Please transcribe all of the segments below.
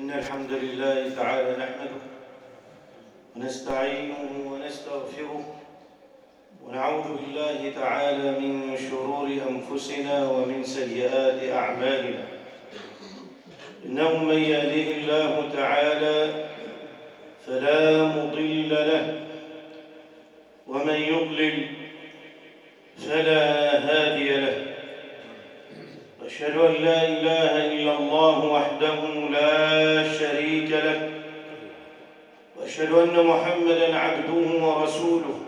إن الحمد لله تعالى نحمده ونستعينه ونستغفره ونعوذ بالله تعالى من شرور أنفسنا ومن سيئات أعمالنا إنه من يهده الله تعالى فلا مضل له ومن يضلل فلا هادي له أشهد أن لا إله إلا الله وحده لا شريك له وأشهد أن محمدًا عبده ورسوله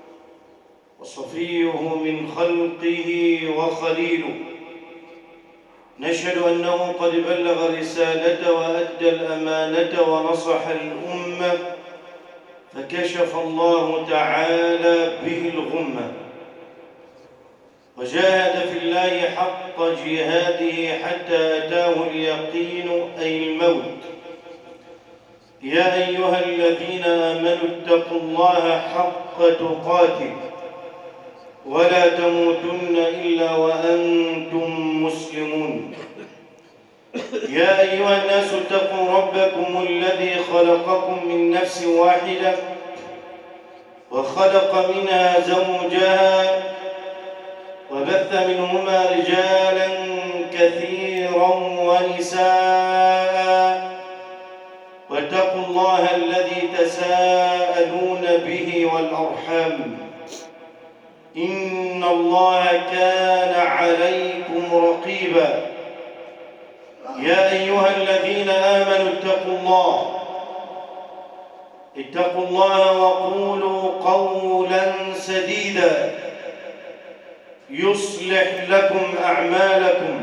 وصفيه من خلقه وخليله نشهد أنه قد بلغ الرسالة وأدى الأمانة ونصح الأمة فكشف الله تعالى به الغمة وجاهد في الله حق جهاده حتى أتاه اليقين أي الموت يا أيها الذين آمنوا اتقوا الله حق تقاته ولا تموتن إلا وأنتم مسلمون يا أيها الناس اتقوا ربكم الذي خلقكم من نفس واحدة وخلق منها زوجها وبث منهما رجالا كثيرا ونساء واتقوا الله الذي تساءلون به والأرحام إن الله كان عليكم رقيبا يا أيها الذين آمنوا اتقوا الله اتقوا الله وقولوا قولا سديدا يصلح لكم أعمالكم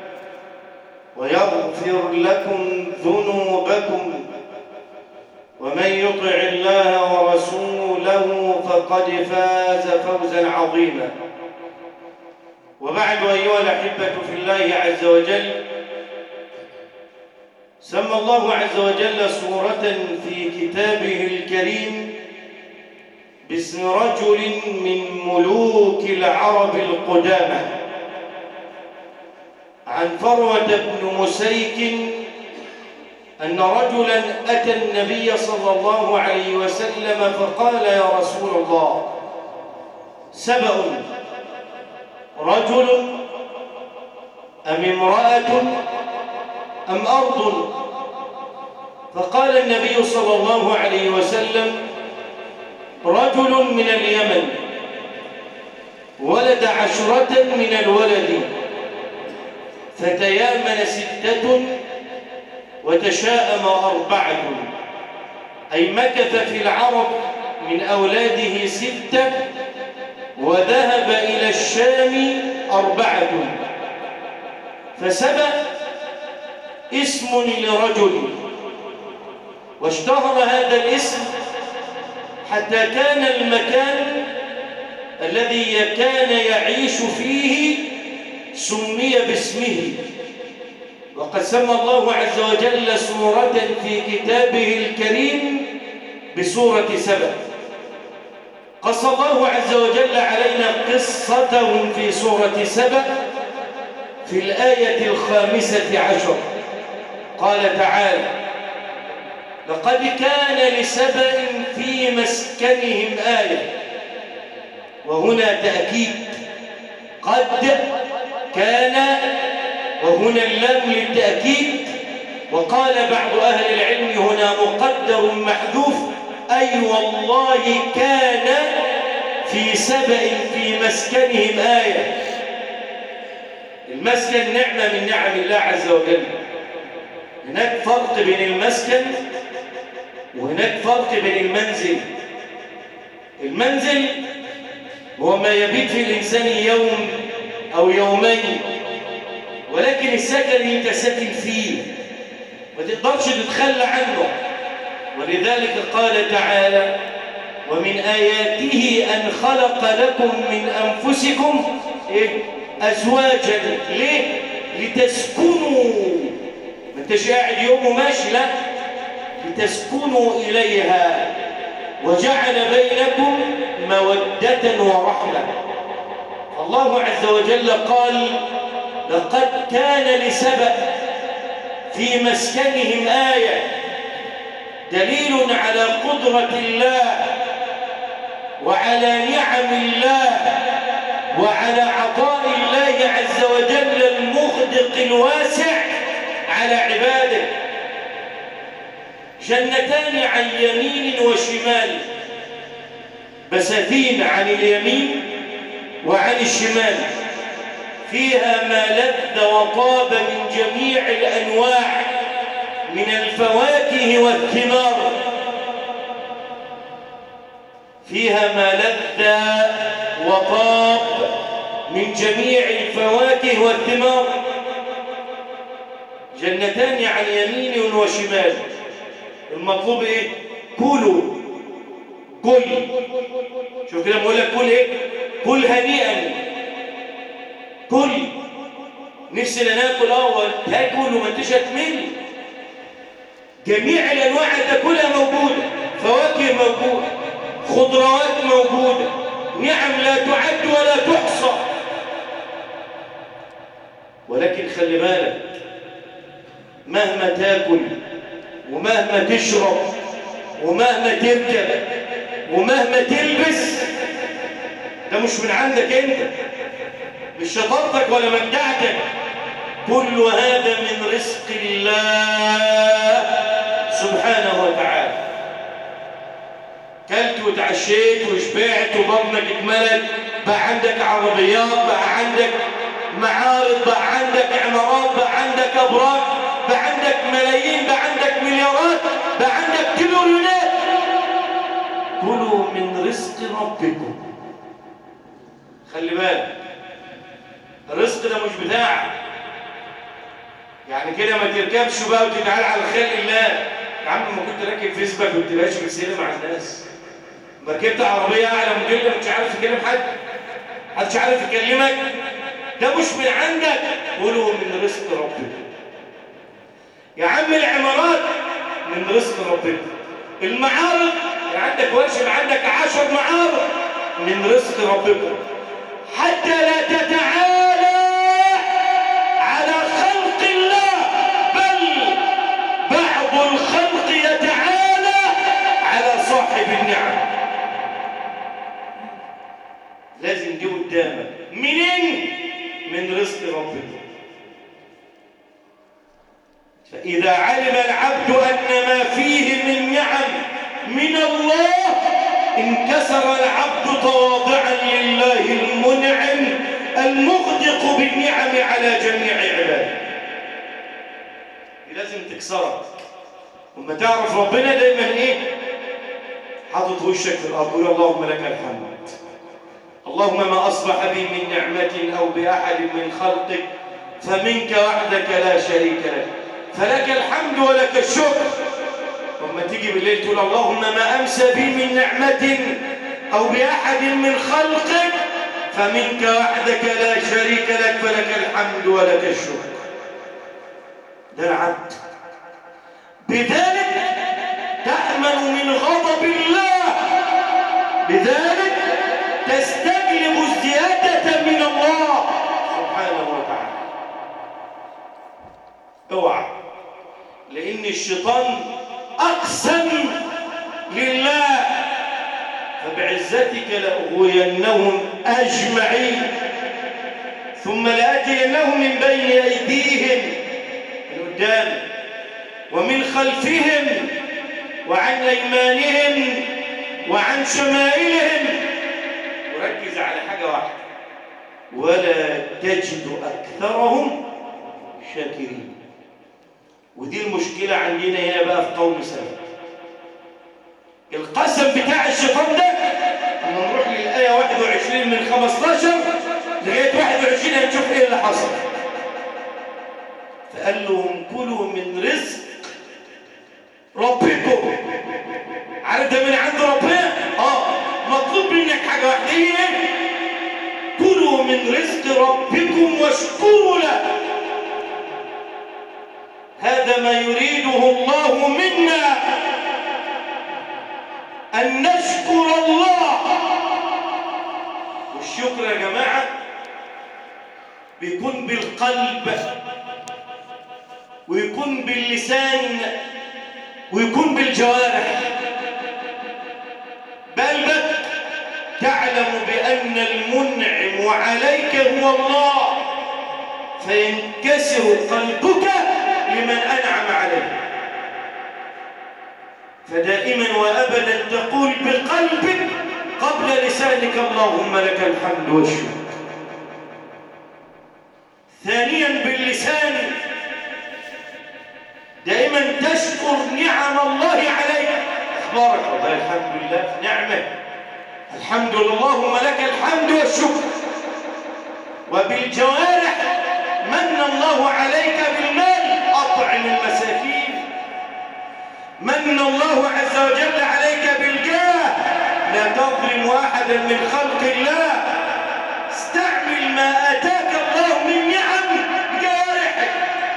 ويغفر لكم ذنوبكم ومن يطع الله ورسوله فقد فاز فوزا عظيما وبعد أيها الأحبة في الله عز وجل سمى الله عز وجل سورة في كتابه الكريم باسم رجل من ملوك العرب القدامى عن فروة بن مسيك أن رجلا أتى النبي صلى الله عليه وسلم فقال يا رسول الله سبأ رجل أم امرأة أم أرض فقال النبي صلى الله عليه وسلم رجل من اليمن ولد عشرة من الولد فتيامن ستة وتشاءم أربعة أي مكث في العرب من أولاده ستة وذهب إلى الشام أربعة فسبأ اسم لرجل واشتهر هذا الاسم حتى كان المكان الذي كان يعيش فيه سمي باسمه وقد سمى الله عز وجل سورة في كتابه الكريم بسورة سبأ قص الله عز وجل علينا قصتهم في سورة سبأ في الآية الخامسة عشر قال تعالى لقد كان لسبأ في مسكنهم آية وهنا تأكيد قد كان وهنا اللام للتأكيد وقال بعض أهل العلم هنا مقدر محذوف أي والله كان في سبأ في مسكنهم آية المسكن نعمة من نعم الله عز وجل هناك فرق بين المسكن وهناك فرق بين المنزل المنزل هو ما يبيت في الإنسان يوم أو يومين ولكن السكن انت ساكن فيه ما تقدرش تتخلى عنه ولذلك قال تعالى ومن آياته أن خلق لكم من أنفسكم إيه؟ أزواجا ليه؟ لتسكنوا ما انتش قاعد يوم وماشي لا لتسكنوا إليها وجعل بينكم مودة ورحمة الله عز وجل قال لقد كان لسبأ في مسكنهم آية دليل على قدرة الله وعلى نعم الله وعلى عطاء الله عز وجل المغدق الواسع على عباده جنتان عن يمين وشمال بساتين عن اليمين وعن الشمال فيها ما لذ وطاب من جميع الأنواع من الفواكه والثمار فيها ما لذ وطاب من جميع الفواكه والثمار جنتان عن يمين وشمال المطلوب ايه كلوا كل شوف كده بقول لك كل ايه كل هنيئا كل نفسنا ناكل اه تاكل وما انتش هتمل جميع الانواع تاكلها موجوده فواكه موجوده خضروات موجوده نعم لا تعد ولا تحصى ولكن خلي بالك مهما تاكل ومهما تشرب ومهما تركب ومهما تلبس ده مش من عندك انت مش شطارتك ولا مجدعتك كل هذا من رزق الله سبحانه وتعالى كلت وتعشيت وشبعت وبطنك اتملت بقى عندك عربيات بقى عندك معارض بقى عندك عمارات بقى عندك ابراج بقى عندك ملايين بقى عندك مليارات بقى عندك تريليونات كلوا من رزق ربكم خلي بالك الرزق ده مش بتاعك يعني كده ما تركبش بقى وتتعال على خلق الله يا عم ما كنت راكب فيسبوك وانت ماشي رساله مع الناس ما ركبت عربيه اعلى موديل مش عارف تكلم حد محدش عارف يكلمك ده مش من عندك قولوا من رزق ربك يا عم العمارات من رزق ربك المعارض عندك ورشه عندك عشر معارض من رزق ربكم حتى لا تتعالى على خلق الله بل بعض الخلق يتعالى على صاحب النعم لازم دي قدامك منين من رزق ربك فإذا علم العبد أن ما فيه من نعم من الله انكسر العبد تواضعا لله المنعم المغدق بالنعم على جميع عباده لازم تكسرها وما تعرف ربنا دايما ايه حاطط وشك في الارض قول اللهم لك الحمد اللهم ما اصبح بي من نعمه او باحد من خلقك فمنك وحدك لا شريك لك فلك الحمد ولك الشكر لما تيجي بالليل تقول اللهم ما أمسى بي من نعمة أو بأحد من خلقك فمنك وحدك لا شريك لك فلك الحمد ولك الشكر ده العبد بذلك تأمن من غضب الله بذلك تستجلب الزيادة من الله سبحانه وتعالى اوعى لأن الشيطان أقسم لله فبعزتك لأغوينهم أجمعين ثم لآتينهم من بين أيديهم من قدام ومن خلفهم وعن أيمانهم وعن شمائلهم وركز على حاجة واحدة ولا تجد أكثرهم شاكرين ودي المشكلة عندنا هنا بقى في قوم سلف القسم بتاع الشيطان ده اما نروح للآية 21 من 15 لغاية 21 هنشوف ايه اللي حصل فقال لهم كلوا من رزق ربكم عارف ده من عند ربنا اه مطلوب منك حاجة واحدة ايه كلوا من رزق ربكم واشكروا له هذا ما يريده الله منا أن نشكر الله والشكر يا جماعة بيكون بالقلب ويكون باللسان ويكون بالجوارح بل بك تعلم بأن المنعم عليك هو الله فينكسر قلبك لمن أنعم عليه فدائما وأبدا تقول بقلبك قبل لسانك اللهم لك الحمد والشكر ثانيا باللسان دائما تشكر نعم الله عليك اخبارك والله الحمد لله نعمه الحمد لله اللهم لك الحمد والشكر وبالجوارح من الله عليك بالمال اطعم المساكين من الله عز وجل عليك بالجاه لا تظلم احدا من خلق الله استعمل ما اتاك الله من نعم بجوارحك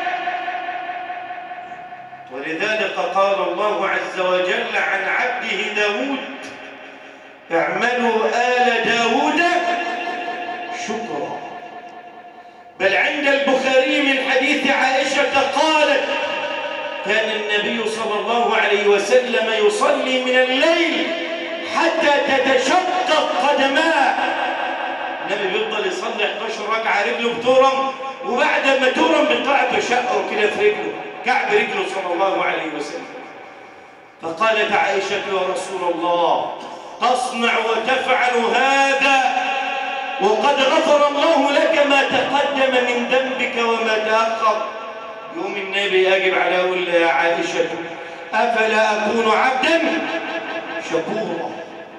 ولذلك قال الله عز وجل عن عبده داود اعملوا آل داود شكرا بل عند البخاري من حديث عائشة قالت كان النبي صلى الله عليه وسلم يصلي من الليل حتى تتشقق قدماه النبي بيفضل يصلي 11 ركعة رجله بتورم وبعد ما تورم بيطلع بشقه كده في رجله كعب رجله صلى الله عليه وسلم فقالت عائشة يا رسول الله تصنع وتفعل هذا وقد غفر الله لك ما تقدم من ذنبك وما تأخر يوم النبي أجب على أقول يا عائشة أفلا أكون عبدا شكورا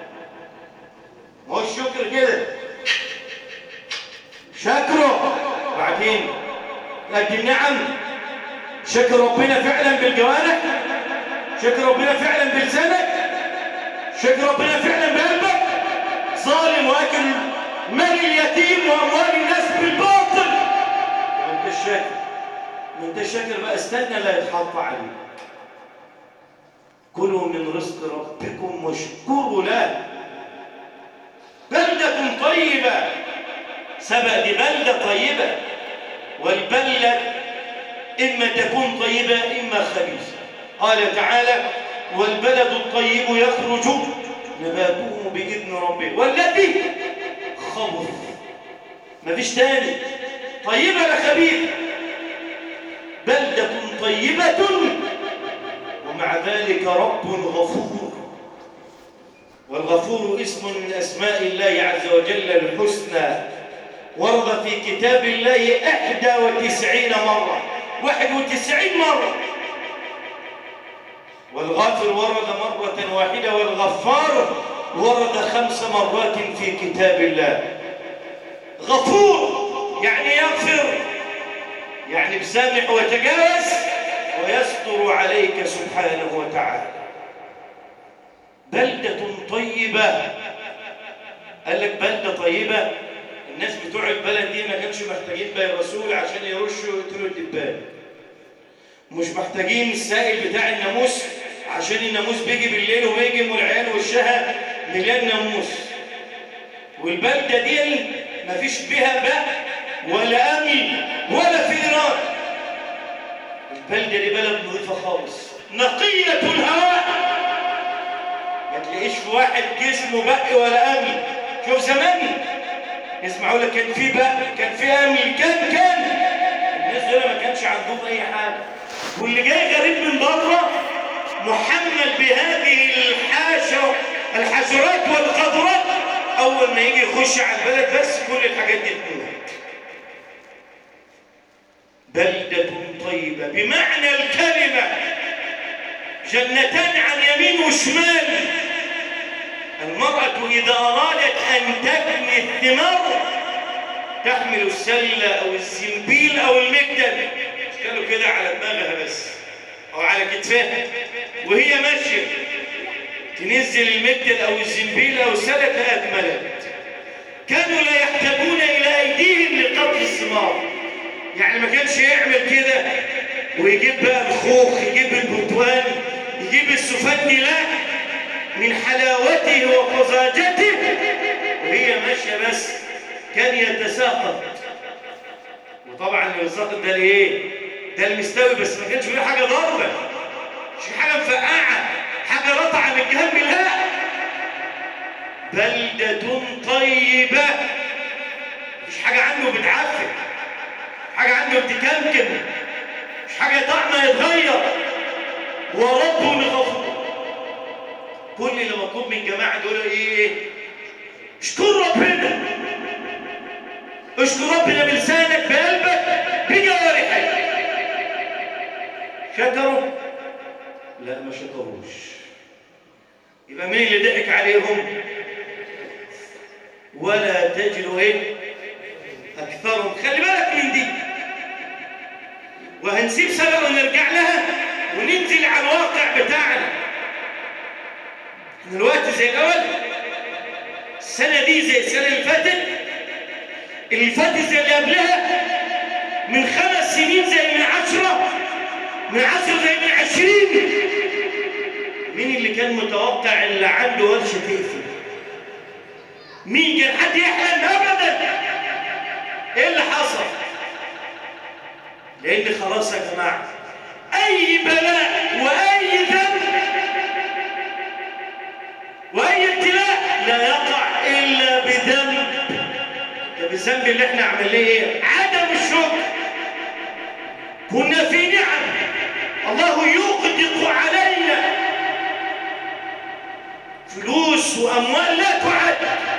هو الشكر كده شكره بعدين لكن نعم شكر ربنا فعلا بالجوارح شكر ربنا فعلا بلسانك شكر ربنا فعلا بقلبك ظالم واكل مال اليتيم واموال الناس بالباطل ما انت الشاكر ما انت الشاكر بقى استنى لا يتحط عليك كلوا من رزق ربكم واشكروا له بلدة طيبة سبق دي بلدة طيبة والبلدة إما تكون طيبة إما خبيثة قال تعالى والبلد الطيب يخرج نباته بإذن ربه والذي خبث مفيش تاني طيبة لا خبيثة بلدة طيبة ومع ذلك رب غفور والغفور اسم من أسماء الله عز وجل الحسنى ورد في كتاب الله إحدى وتسعين مرة واحد وتسعين مرة والغافر ورد مرة واحدة والغفار ورد خمس مرات في كتاب الله غفور يعني يغفر يعني بسامح وتجاوز ويستر عليك سبحانه وتعالى بلدة طيبة قال لك بلدة طيبة الناس بتوع البلد دي ما كانش محتاجين بقى الرسول عشان يرشوا يقتلوا الدبان مش محتاجين السائل بتاع الناموس عشان الناموس بيجي بالليل وبيجي والعيال وشها مليان ناموس والبلدة دي مفيش بها بقى ولا أمن ولا فيران البلدة دي بلد نظيفة خالص نقية الهواء ما تلاقيش في واحد جسمه بقي ولا أمن شوف زمان يسمعوا لك كان في بقى كان في أمن كان كان الناس دول ما كانش عندهم أي حاجة واللي جاي غريب من بره محمل بهذه الحاشة الحشرات والقذرات أول ما يجي يخش على البلد بس كل الحاجات دي تموت بلدة طيبة بمعنى الكلمة جنتان عن يمين وشمال المرأة إذا أرادت أن تبني الثمار تحمل السلة أو الزنبيل أو المكتب كانوا كده على دماغها بس أو على كتفها وهي ماشية تنزل المكتب أو الزنبيل أو السلة أكملت كانوا لا يحتاجون إلى أيديهم لقطع الثمار يعني ما كانش يعمل كده ويجيب بقى الخوخ يجيب البرتوان يجيب السفندي لا من حلاوته وفظاجته وهي ماشيه بس كان يتساقط وطبعا الساقط ده ليه ده المستوي بس ما كانش فيه حاجه ضربه مش في حاجه مفقعه حاجه رطعه من الجنب لا بلده طيبه مش حاجه عنده بتعفن حاجه عنده بتكمكم مش حاجه طعمها يتغير ورب غفور كل اللي مطلوب من الجماعه دول ايه اشكر ربنا اشكر ربنا بلسانك بقلبك بجوارحك شكروا لا ما شكروش يبقى مين اللي ضحك عليهم ولا تجد ايه اكثرهم خلي بالك من دي وهنسيب سبق ونرجع لها وننزل على الواقع بتاعنا احنا الوقت زي الاول السنه دي زي السنه اللي فاتت اللي فاتت زي اللي قبلها من خمس سنين زي من عشرة من عشرة زي من عشرين مين اللي كان متوقع اللي عنده ورشة تقفل مين كان حد يحلم ابدا ايه اللي حصل لان خلاص يا جماعه اي بلاء واي ذنب واي ابتلاء لا يقع الا بذنب طب الذنب اللي احنا عملناه ايه عدم الشكر كنا في نعم الله يغدق علينا فلوس واموال لا تعد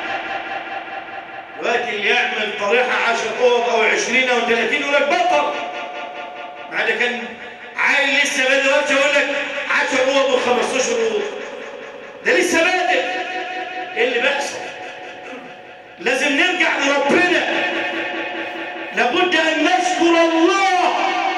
دلوقتي اللي يعمل طريحه 10 اوض او 20 او 30 يقول لك بطل مع ده كان عيل لسه بادئ ورشه يقول لك 10 اوض و15 اوض ده لسه بادئ ايه اللي بيحصل لازم نرجع لربنا لابد ان نشكر الله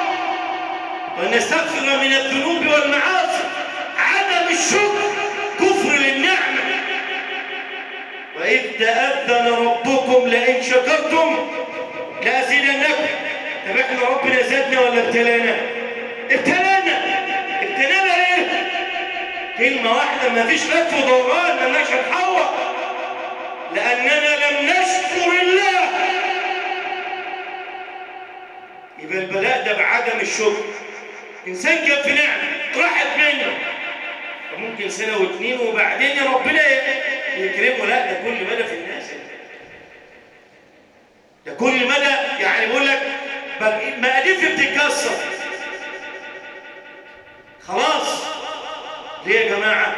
ونستغفر من الذنوب والمعاصي عدم الشكر كفر للنعمه وإذ تأذن ربكم لئن شكرتم لأزيدنكم طب احنا ربنا زادنا ولا ابتلانا؟ ابتلانا ابتلانا ايه؟ كلمة واحدة ما فيش لف ودوران مالناش هنحور لأننا لم نشكر الله يبقى البلاء ده بعدم الشكر إنسان كان في نعمة راحت منه ممكن سنة واتنين وبعدين يا ربنا يكرمه لا ده كل مدى في الناس ده كل مدى يعني بيقول لك مقاديف بتتكسر خلاص ليه يا جماعة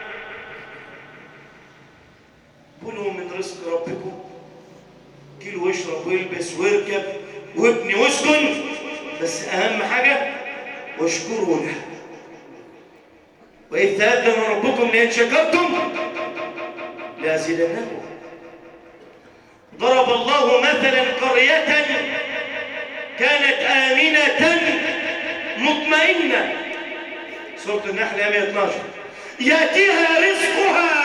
كلوا من رزق ربكم كلوا واشرب والبس واركب وابني واسكن بس أهم حاجة واشكروا له وإذ تأذن ربكم لئن شكرتم لأزيدنكم ضرب الله مثلا قرية كانت آمنة مطمئنة سورة النحل آية 112 يأتيها رزقها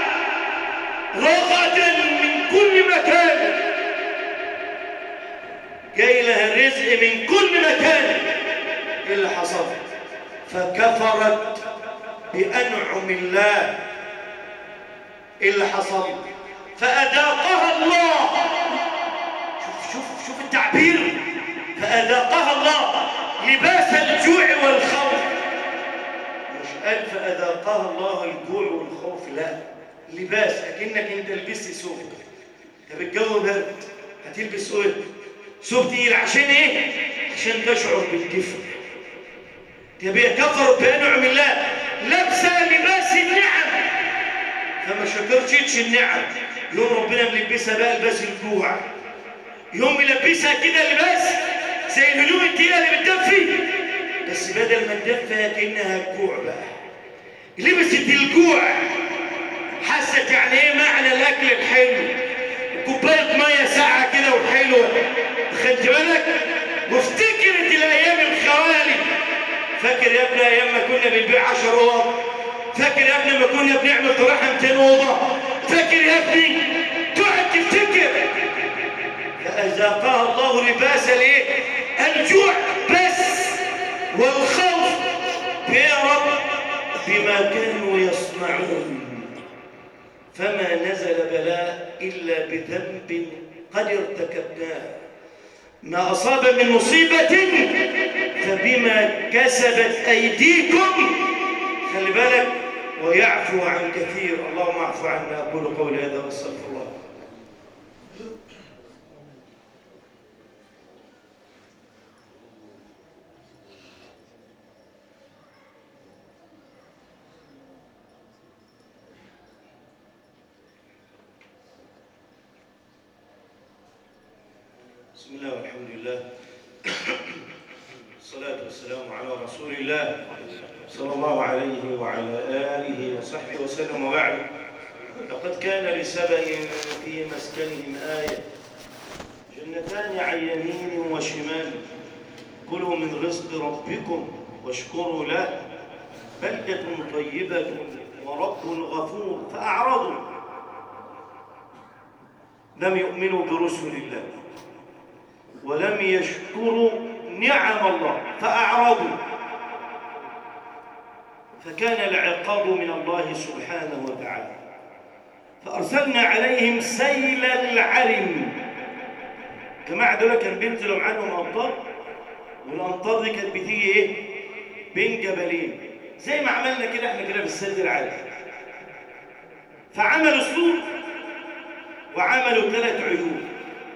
رغدا من كل مكان جاي لها الرزق من كل مكان ايه اللي حصل فكفرت بأنعم الله ايه اللي حصل فأذاقها الله شوف شوف شوف التعبير فأذاقها الله لباس الجوع والخوف مش قال فأذاقها الله الجوع والخوف لا لباس أكنك انت لبست ثوب طب الجو برد هتلبس ايه ثوب تقيل عشان ايه عشان تشعر بالدفء طب هي كفرت بأنعم الله لابسه لباس النعم فما شكرتش النعم يوم ربنا ملبسها بقى لباس الجوع يوم ملبسها كده لباس زي الهدوم التقيله اللي بتدفي بس بدل ما تدفي كانها الجوع بقى لبست الجوع حست يعني ايه معنى الاكل الحلو كوبايه ميه ساقعه كده وحلوه خدت بالك وافتكرت الايام الخوالي فاكر يا ابني ايام ما كنا بنبيع 10 اوض فاكر يا ابني ما كنا بنعمل طريحه 200 اوضه فاكر يا ابني تقعد تفتكر فاذاقها الله لباس الايه الجوع بس والخوف يا رب بما كانوا يصنعون فما نزل بلاء الا بذنب قد ارتكبناه ما اصاب من مصيبه فبما كسبت أيديكم خلي بالك ويعفو عن كثير اللهم اعفو عنا أقول قولي هذا واستغفر الله بسم الله والحمد لله الصلاة والسلام على رسول الله صلى الله عليه وعلى آله وصحبه وسلم وبعد لقد كان لسبأ في مسكنهم آية جنتان عن يمين وشمال كلوا من رزق ربكم واشكروا له بلدة طيبة ورب غفور فأعرضوا لم يؤمنوا برسل الله ولم يشكروا نعم الله فأعرضوا فكان العقاب من الله سبحانه وتعالى فأرسلنا عليهم سيل العرم جماعة دول كان بينزلوا عنهم أمطار والأمطار دي كانت بتيجي إيه؟ بين جبلين زي ما عملنا كده احنا كده في السد العالي فعملوا سور وعملوا ثلاث عيون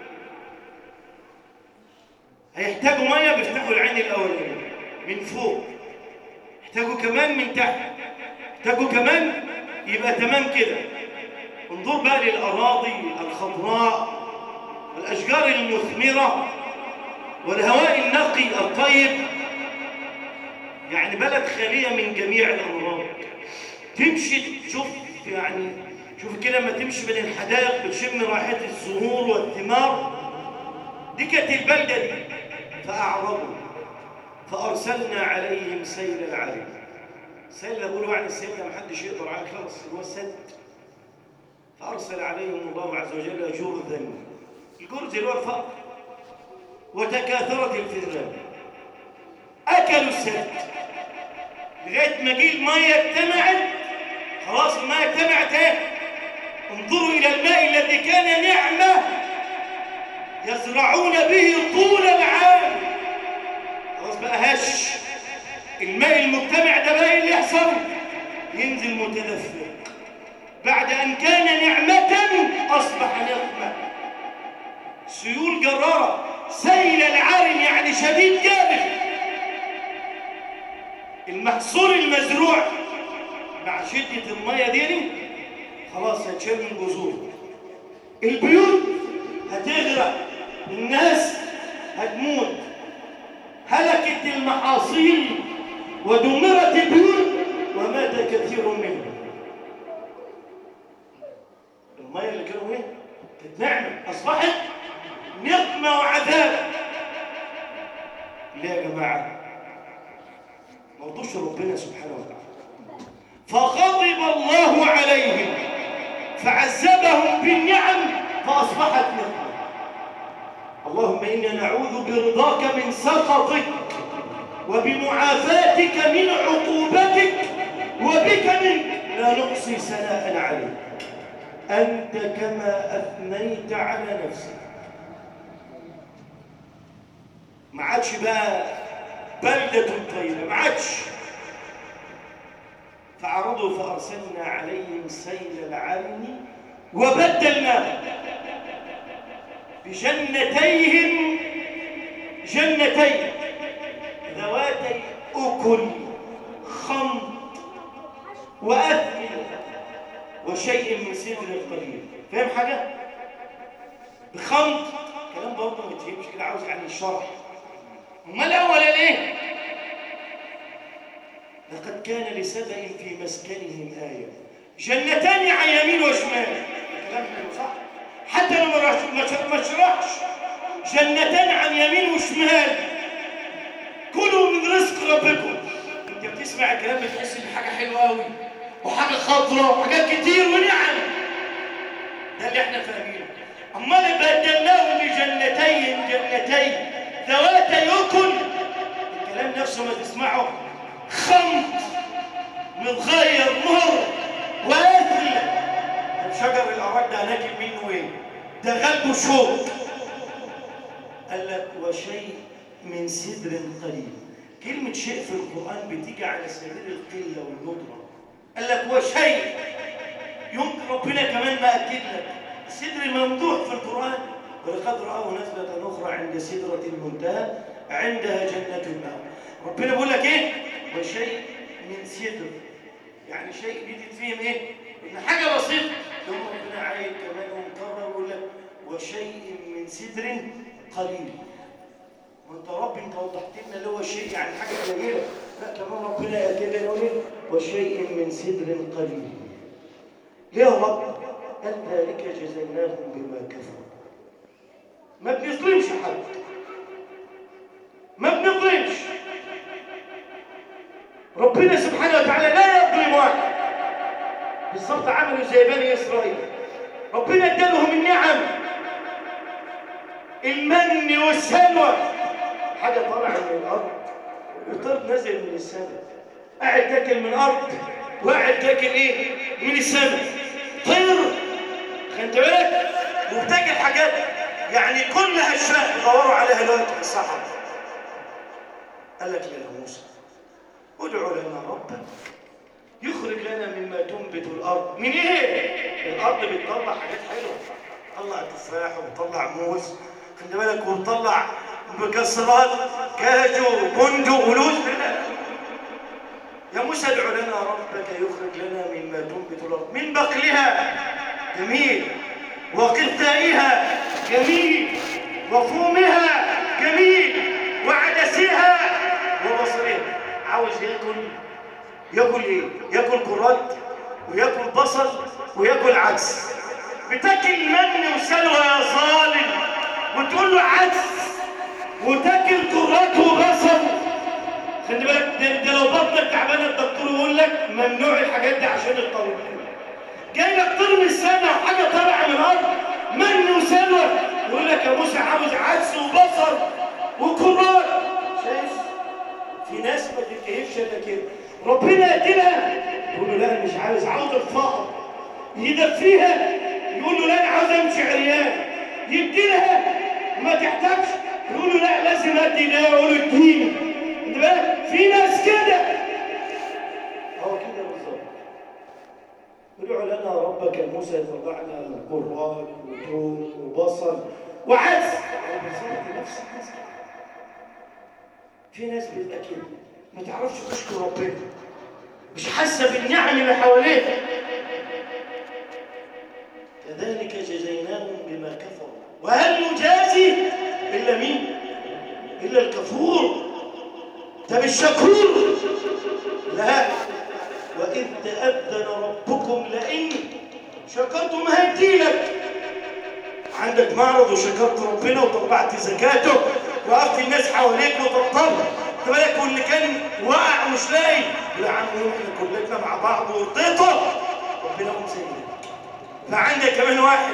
هيحتاجوا ميه بيفتحوا العين الاولانيه من فوق يحتاجوا كمان من تحت يحتاجوا كمان يبقى تمام كده انظر بقى للاراضي الخضراء والاشجار المثمره والهواء النقي الطيب يعني بلد خاليه من جميع الامراض تمشي تشوف يعني شوف كده لما تمشي بين الحدائق بتشم رائحه الزهور والثمار دي كانت البلده دي فأعرضوا فأرسلنا عليهم سيل العرم سيل اللي بيقولوا يعني السيل ده محدش يقدر عليه خالص هو السد فأرسل عليهم الله عز وجل جرذا الجرذ اللي هو الفقر وتكاثرت الفئران أكلوا السد لغاية ما جه المية اجتمعت خلاص المية اجتمعت ايه انظروا إلى الماء الذي كان نعمة يزرعون به طول العام خلاص بقى هش الماء المجتمع ده بقى اللي يحصل ينزل متدفق بعد ان كان نعمه اصبح نقمه سيول جراره سيل العارم يعني شديد جابر المحصول المزروع مع شده الميه دي خلاص هتشال من جذور البيوت هتغرق الناس هتموت هلكت المحاصيل ودمرت البيوت ومات كثير منهم المية اللي كانوا ايه؟ كانت نعمة أصبحت نقمة وعذاب ليه يا جماعة؟ موضوعش ربنا سبحانه وتعالى فغضب الله عليهم فعذبهم بالنعم فأصبحت نقمة اللهم إنا نعوذ برضاك من سخطك وبمعافاتك من عقوبتك وبك منك لا نحصي ثناء عليك أنت كما أثنيت على نفسك ما عادش بقى بلدة طيبة ما عادش فعرضوا فأرسلنا عليهم سيل العلم وبدلناهم بجنتيهم جنتين ذواتي أكل خمط وأثل وشيء من سدر قليل فاهم حاجة؟ بخمط كلام برضه ما تفهمش كده عاوز يعني شرح امال الاول ليه؟ لقد كان لسبأ في مسكنهم آية جنتان عن يمين وشمال كلام حلو صح؟ حتى لو ما شرحش جنتان عن يمين وشمال كلوا من رزق ربكم انت بتسمع الكلام بتحس ان حاجه حلوه قوي وحاجه خضراء وحاجات كتير ونعم ده اللي احنا فاهمينه امال بدلناهم بجنتين جنتين ذواتي اكل الكلام نفسه ما تسمعه خمط متغير مر واثل شجر الأراك ده هناكل منه ايه ده غلبه شوك قال لك وشيء من سدر قليل كلمة شيء في القرآن بتيجي على سبيل القلة والندرة قال لك وشيء يمكن ربنا كمان ما أكد لك السدر ممدوح في القرآن ولقد رآه نزلة أخرى عند سدرة المنتهى عندها جنة الماء ربنا بيقول لك إيه وشيء من سدر يعني شيء دي تتفهم إيه إن حاجة بسيطة يوم ربنا عايد كمان ومكرر ويقول لك وشيء من سدر قليل ما انت رب انت وضحت لنا اللي هو شيء يعني حاجه قليله لا كمان ربنا ياكد لنا يقول ايه وشيء من سدر قليل ليه يا رب قال ذلك جزيناهم بما كفروا ما بنظلمش حد ما بنظلمش ربنا سبحانه وتعالى لا يظلم واحد بالظبط عملوا زي بني اسرائيل ربنا ادالهم النعم المن والسلوى حاجه طالعه من الارض وطير نازل من السماء قاعد تاكل من الارض وقاعد تاكل ايه من السماء طير خدت بالك وبتاكل حاجات يعني كل هالشاء دوروا عليها دلوقتي في الصحراء قال لك يا موسى ادعو لنا ربك يخرج لنا مما تنبت الارض من ايه الارض بتطلع حاجات حلوه تطلع تفاح وتطلع موز خد بالك وتطلع مكسرات كاجو بندق ولوز يا موسى ادعو لنا ربك يخرج لنا مما تنبت الارض من بقلها جميل وقثائها جميل وفومها جميل وعدسها وبصرها عاوز ياكل ياكل ايه ياكل كرات وياكل بصل وياكل عدس بتاكل من وسلوى يا ظالم وتقول له عدس وتاكل كرات وبصل خلي بالك ده, ده لو بطنك تعبانه الدكتور يقول لك ممنوع الحاجات دي عشان الطويل جاي لك طول من السنه وحاجه طالعه من الارض من وسلوى يقول لك يا موسى عاوز عدس وبصل وكرات شايف في ناس ما تتكيفش الا كده ربنا يديلها يقول له لا انا مش عاوز عاوز الفقر يدفيها يقول له لا انا عاوز امشي عريان يديلها ما تحتاجش يقول له لا لازم ادي ده يقول له اديني انت بالك في ناس كده هو كده بالظبط ادعو لنا ربك موسى يطلع لنا قران وثوم وبصل وعدس يعني بالظبط نفس الناس كده في ناس بتبقى كده ما تعرفش تشكر ربنا مش حاسه بالنعم اللي حواليها كذلك جزيناهم بما كفروا وهل نجازي الا مين الا الكفور طب الشكور لا واذ تاذن ربكم لئن شكرتم هيديلك عندك معرض وشكرت ربنا وطلعت زكاته وقفت الناس حواليك وطبطبت خد بالك واللي كان واقع ومش لاقي يا عم احنا كلنا مع بعض ورضيته ربنا يقوم سيدك فعندك كمان واحد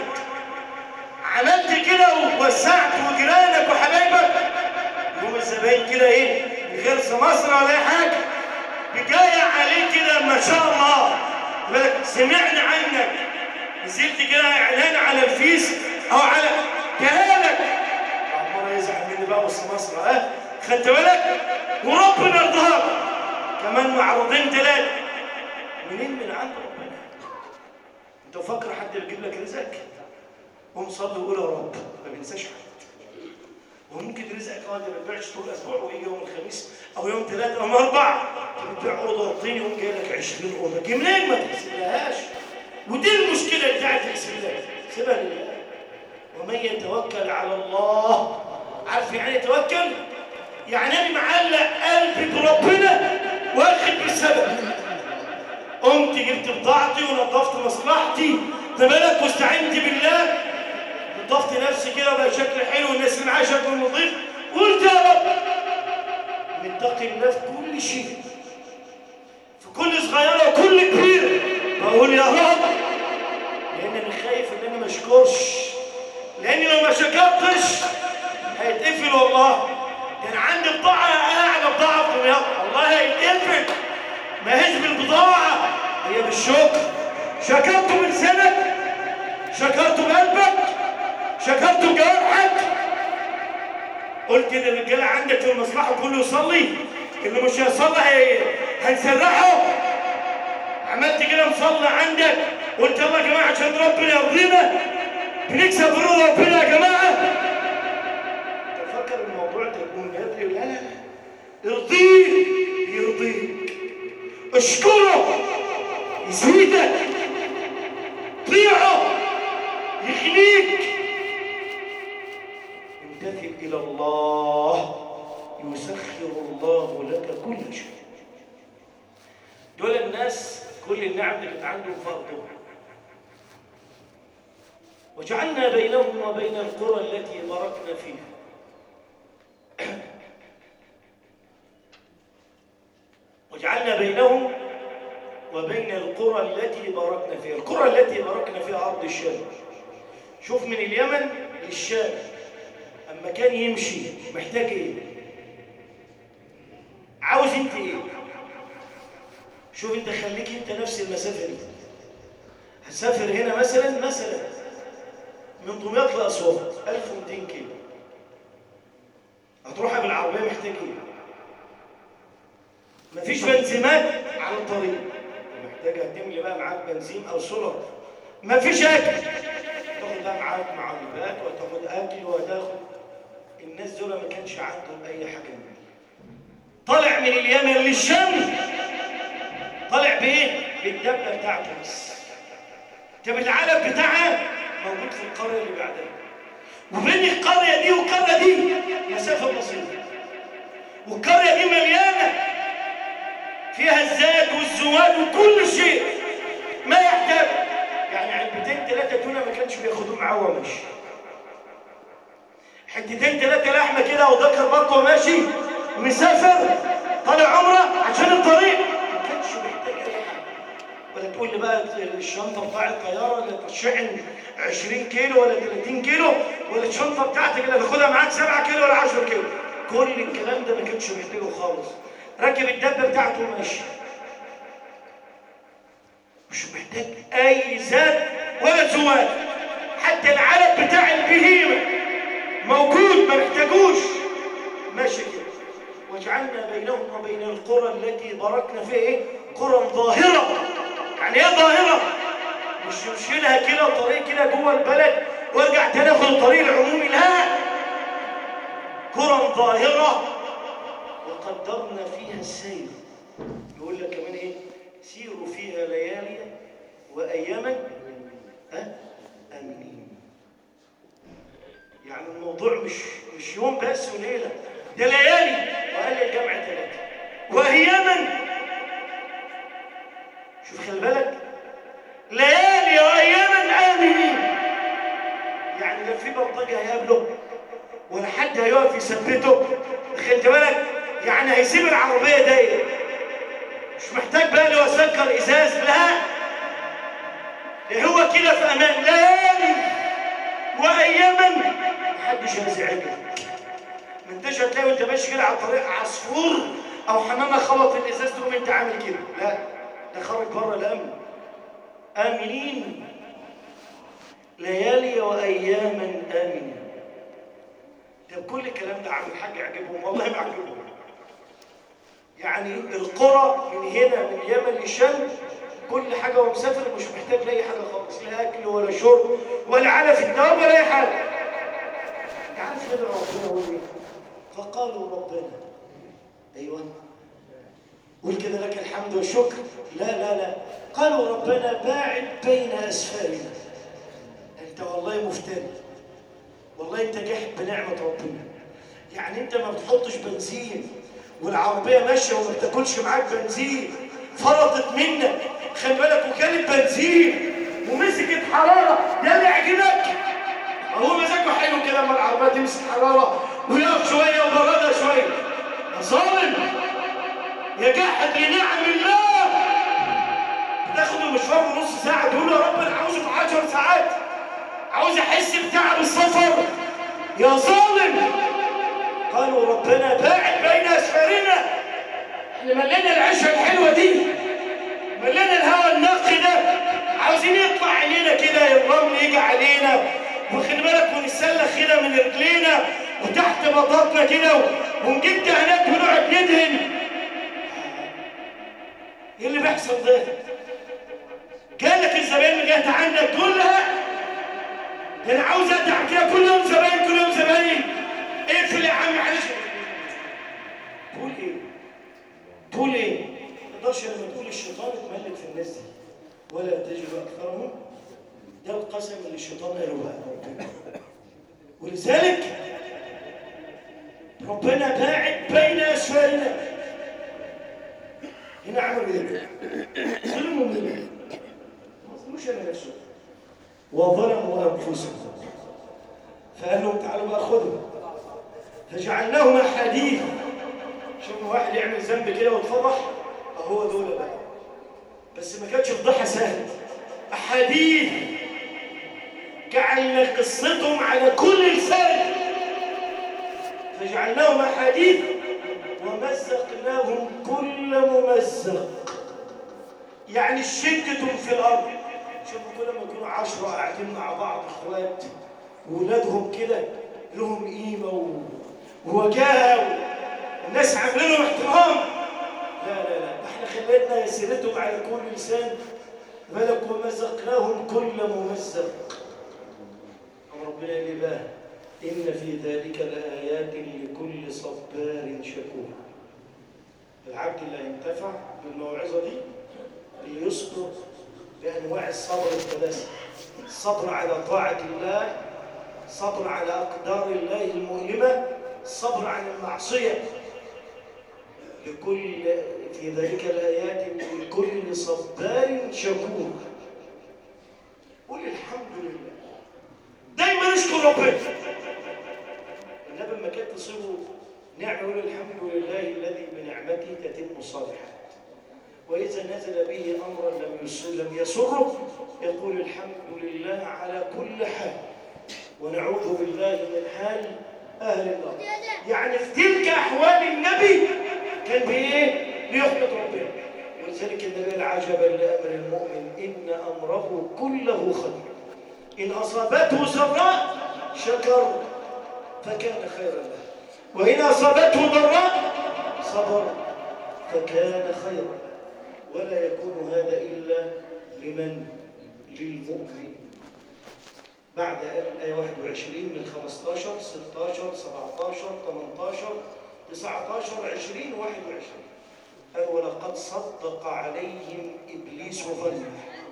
عملت كده ووسعت وجيرانك وحبايبك يوم الزباين كده ايه غير في مصر ولا اي حاجه بجاية عليه كده ما شاء الله بالك سمعنا عنك نزلت كده اعلان على الفيس او على كهالك عمار يزعل مني بقى وسط مصر ها خدت بالك وربنا رضاك كمان معروضين ثلاثه منين من عند ربنا انت فاكر حد بيجيب لك رزق قوم صلي وقول يا رب ما بينساش حد وممكن رزقك اه ما بتبيعش طول الاسبوع ويجي يوم الخميس او يوم ثلاثة او اربع بتبيع اوضه وطين يقوم جاي لك 20 اوضه جه منين ما تحسبهاش ودي المشكله بتاعت الحسابات سيبها لله ومن يتوكل على الله عارف يعني يتوكل يعني انا معلق قلبي بربنا واخد بالسبب قمت جبت بضاعتي ونظفت مصلحتي بالك واستعنت بالله نظفت نفسي كده وبقى شكلي حلو والناس اللي معايا شكله نظيف قلت يا رب متقي الله في كل شيء في كل صغيره وكل كبير بقول يا رب لان انا خايف ان انا ما اشكرش لاني لو ما شكرتش هيتقفل والله كان عندي بضاعه اعلى بضاعه في الرياض والله هيتقفل ما هيش بالبضاعه هي بالشكر شكرت بلسانك شكرت بقلبك شكرت بجوارحك قلت للرجاله عندك في المصلحه كله يصلي اللي مش هيصلي هي- هنسرحه عملت كده مصلي عندك قلت يلا يا جماعه عشان ربنا يرضينا بنكسب رضا ربنا يا جماعه تفكر الموضوع ده يكون يدري لا لا لا ارضيه يرضيك اشكره يزيدك طيعه يخليك امتثل الى الله يسخر الله لك كل شيء دول الناس كل النعم اللي كانت عندهم فرضهم وجعلنا بينهم وبين القرى التي باركنا فيها وجعلنا بينهم وبين القرى التي باركنا فيها القرى التي باركنا فيها أرض الشام شوف من اليمن للشام أما كان يمشي محتاج إيه عاوز أنت إيه شوف أنت خليك أنت نفس المسافة دي هتسافر هنا مثلا مثلا من دمياط لأسوان 1200 كيلو هتروحها بالعربية محتاج إيه مفيش بنزيمات على الطريق محتاج هتملي بقى معاك بنزين او سولار مفيش اكل تاخد بقى معاك معلبات وتاخد اكل وتاخد الناس دول ما كانش عندهم اي حاجه من دي طالع من اليمن للشام طالع بايه بالدبه بتاعته بس طب العلم بتاعها موجود في القريه اللي بعدها وبين القريه دي والقريه دي مسافه بسيطه والقريه دي مليانه فيها الزاد والزواد وكل شيء ما يحتاج يعني علبتين ثلاثة تونة ما كانش بياخدوه معاه وهو ماشي حتتين ثلاثة لحمة كده وذكر بطه وماشي مسافر طالع عمرة عشان الطريق ما كانش محتاج أي حاجة ولا تقول لي بقى الشنطة بتاع الطيارة اللي تشحن 20 كيلو ولا 30 كيلو ولا الشنطة بتاعتك اللي تاخدها معاك 7 كيلو ولا 10 كيلو كل الكلام ده ما كانش محتاجه خالص راكب الدبه بتاعته وماشي مش محتاج اي زاد ولا زواد حتى العلب بتاع البهيمه موجود ما محتاجوش ماشي كده وجعلنا بينهم وبين القرى التي باركنا فيها ايه قرى ظاهره يعني ايه ظاهره مش يمشي لها كده طريق كده جوه البلد وارجع تاني اخد الطريق العمومي لا قرى ظاهره وقدرنا فيها السير يقول لك كمان ايه سيروا فيها ليالي واياما ها امنين يعني الموضوع مش مش يوم بس وليله ده ليالي وقال الجمع ثلاثه واياما شوف خلي بالك ليالي واياما امنين يعني لا في بلطجه هيقابله ولا حد هيقف يثبته خدت بالك يعني هيسيب العربيه دايره مش محتاج بقى له اسكر ازاز لا ده هو كده في امان ليالي واياما محدش هيزعجك ما انتش هتلاقي وانت ماشي كده على الطريق عصفور او حمامه خبط في الازاز تقوم انت عامل كده لا ده خرج بره الامن امنين ليالي واياما امنين طب كل الكلام ده عم الحاج يعجبهم والله ما عجبهم يعني القرى من هنا من اليمن للشام كل حاجه وهو مسافر مش محتاج لاي حاجه خالص لا اكل ولا شرب ولا علف الدواب ولا اي حاجه انت عارف كده ربنا هو ايه فقالوا ربنا ايوه قول كده لك الحمد والشكر لا لا لا قالوا ربنا باعد بين اسفارنا انت والله مفتري والله انت جاحد بنعمه ربنا يعني انت ما بتحطش بنزين والعربيه ماشيه وما بتاكلش معاك بنزين فرطت منك خلي بالك وكانت بنزين ومسكت حراره ده اللي يعجبك هو مزاجه حلو كده لما العربيه تمسك حراره ويقف شويه وبردها شويه يا ظالم يا جاحد لنعم الله تاخده مشوار نص ساعه تقول له يا رب انا عاوزه في 10 ساعات عاوز احس بتعب السفر يا ظالم قالوا ربنا باعد بين اسفارنا احنا ملينا العيشه الحلوه دي ملينا الهواء النقي ده عاوزين يطلع علينا كده الرمل يجي علينا واخد بالك ونتسلخ كده من رجلينا وتحت بطاطنا كده ونجيب دهانات ونقعد ندهن ايه اللي بيحصل ده جالك الزباين اللي جت عندك تقول لها ده انا عاوز ادعك كده كل يوم زباين كل يوم زباين اقفل يا عم معلش تقول ايه تقول ايه ما تقدرش لما تقول الشيطان اتملك في الناس دي ولا تجد اكثرهم ده القسم اللي الشيطان قاله بقى ولذلك ربنا باعد بين اسفارنا هنا عملوا ايه؟ ظلموا مين؟ ما ظلموش انا نفسهم وظلموا انفسهم فقال لهم تعالوا بقى خذوا فجعلناهم احاديث شوف واحد يعمل ذنب كده ويتفضح اهو دول بقى بس ما كانتش فضيحه سهله احاديث جعلنا قصتهم على كل لسان فجعلناهم احاديث ومزقناهم كل ممزق يعني شدة في الارض شوفوا كل ما يكونوا عشرة قاعدين مع بعض اخوات وولادهم كده لهم قيمة و- ووجاهة والناس عاملين لهم احترام لا لا لا احنا خلينا سيرتهم على كل لسان ملك ومزقناهم كل ممزق أم ربنا اللي بقى إن في ذلك لآيات لكل صبار شكور العبد اللي هينتفع بالموعظة دي ليصبر بأنواع الصبر الثلاثة الصبر على طاعة الله صبر على أقدار الله المؤلمة صبر عن المعصية لكل في ذلك الآيات لكل صبار شكور قل الحمد لله دايما اشكر ربنا النبي لما كانت تصيبه نعمه يقول الحمد لله الذي بنعمته تتم الصالحات واذا نزل به امرا لم يسر لم يسره يقول الحمد لله على كل حال ونعوذ بالله من حال اهل النار يعني في تلك احوال النبي كان بايه بيحمد ربنا ولذلك النبي العجب لامر المؤمن ان امره كله خير إن أصابته سراء شكر فكان خيرا له وإن أصابته ضراء صبر فكان خيرا له ولا يكون هذا إلا لمن للمؤمن بعد الآية 21 من 15 16 17 18 19 20 21 قال ولقد صدق عليهم إبليس ظنه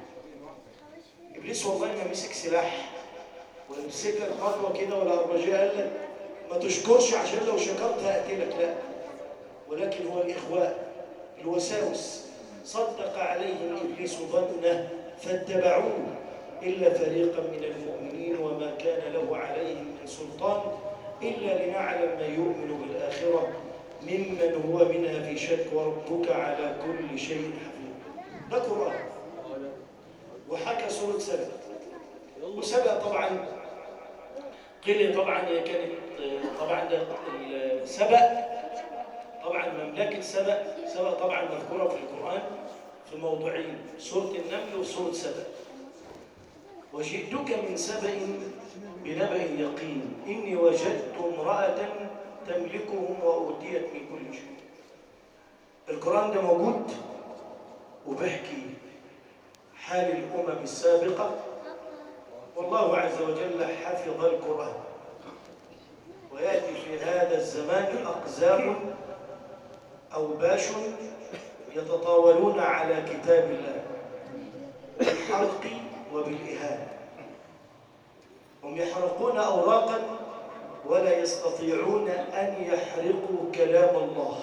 ابليس والله ما مسك سلاح ولا مسك لك خطوه كده ولا اربجيه قال لك ما تشكرش عشان لو شكرت هقتلك لا ولكن هو الاخواء الوساوس صدق عليهم ابليس ظنه فاتبعوه الا فريقا من المؤمنين وما كان له عليهم من سلطان الا لنعلم من يؤمن بالاخره ممن هو منها في شك وربك على كل شيء حفيظ ده قران وحكى سورة سبأ وسبأ طبعا قيل طبعا هي كانت طبعا ده سبأ طبعا مملكة سبأ سبأ طبعا مذكورة في القرآن في موضوعين سورة النمل وسورة سبأ وجئتك من سبأ بنبأ يقين إني وجدت امرأة تملكهم وأوتيت من كل شيء القرآن ده موجود وبحكي حال الأمم السابقة والله عز وجل حفظ القرآن ويأتي في هذا الزمان أقزام أو باش يتطاولون على كتاب الله بالحرق وبالإهانة هم يحرقون أوراقا ولا يستطيعون أن يحرقوا كلام الله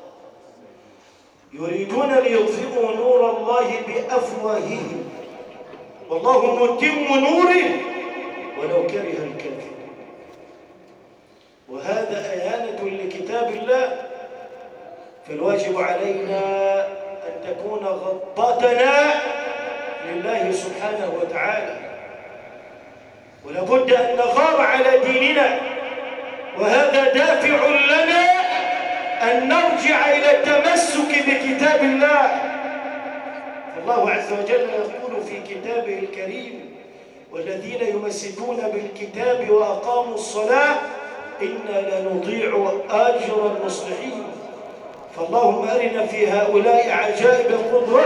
يريدون ليطفئوا نور الله بأفواههم والله متم نوره ولو كره الكافرون وهذا إهانة لكتاب الله فالواجب علينا أن تكون غضتنا لله سبحانه وتعالى ولابد أن نغار على ديننا وهذا دافع لنا أن نرجع إلى التمسك بكتاب الله الله عز وجل يقول في كتابه الكريم والذين يمسكون بالكتاب وأقاموا الصلاة إنا لنضيع أجر المصلحين فاللهم أرنا في هؤلاء عجائب القدرة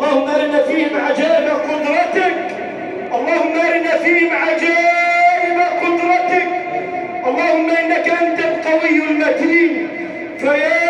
اللهم ارنا فيهم عجائب قدرتك اللهم ارنا فيهم عجائب قدرتك اللهم انك انت القوي المتين فيا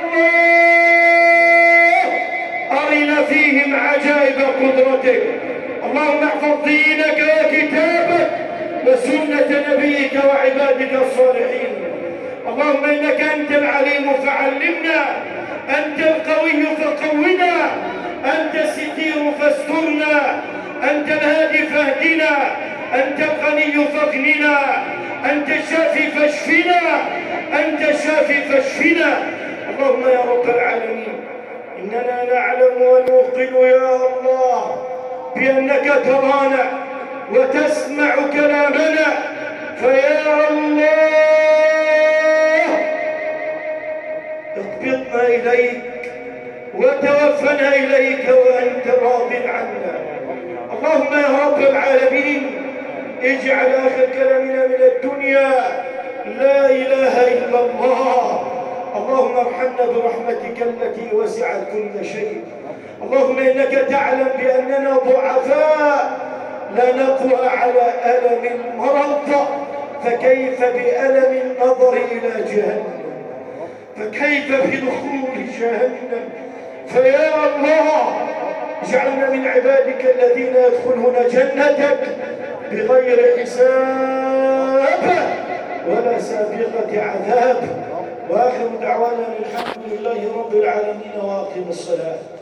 الله ارنا فيهم عجائب قدرتك اللهم احفظ دينك وكتابك وسنه نبيك وعبادك الصالحين اللهم انك انت العليم فعلمنا انت القوي فقونا انت الستير فاسترنا انت الهادي فاهدنا انت الغني فاغننا انت الشافي فاشفنا انت الشافي فاشفنا اللهم يا رب العالمين اننا نعلم ونوقن يا الله بانك ترانا وتسمع كلامنا فيا الله اقبضنا إليك وتوفنا إليك وأنت راض عنا اللهم يا رب العالمين اجعل آخر كلامنا من الدنيا لا إله إلا الله اللهم ارحمنا برحمتك التي وسعت كل شيء اللهم إنك تعلم بأننا ضعفاء لا نقوى على ألم المرض فكيف بألم النظر إلى جهنم فكيف بدخول جهنم فيا الله اجعلنا من عبادك الذين يدخلون جنتك بغير حساب ولا سابقة عذاب واخر دعوانا الحمد لله رب العالمين واقم الصلاه